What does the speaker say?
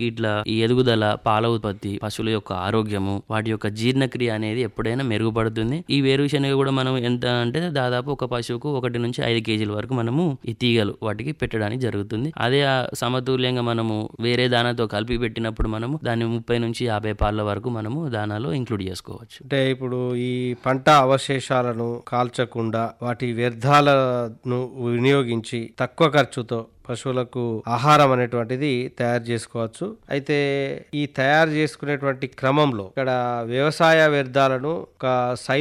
ఇట్లా ఈ ఎదుగుదల పాల ఉత్పత్తి పశువుల యొక్క ఆరోగ్యము వాటి యొక్క జీర్ణక్రియ అనేది ఎప్పుడైనా మెరుగుపడుతుంది ఈ వేరుశనగ కూడా మనం ఎంత అంటే దాదాపు ఒక పశువుకు ఒకటి నుంచి ఐదు కేజీల వరకు మనము ఈ తీగలు వాటికి పెట్టడానికి జరుగుతుంది అదే ఆ సమతుల్యంగా మనము వేరే దానాతో కలిపి పెట్టినప్పుడు మనము దాన్ని ముప్పై నుంచి యాభై పాల వరకు మనము దానాలో ఇంక్లూడ్ చేసుకోవచ్చు అంటే ఇప్పుడు ఈ పంట అవశేషాలను కాల్చకుండా వాటి వ్యర్థాలను వినియోగించి తక్కువ ఖర్చుతో పశువులకు ఆహారం అనేటువంటిది తయారు చేసుకోవచ్చు అయితే ఈ తయారు చేసుకునేటువంటి క్రమంలో ఇక్కడ వ్యవసాయ వ్యర్థాలను ఒక సై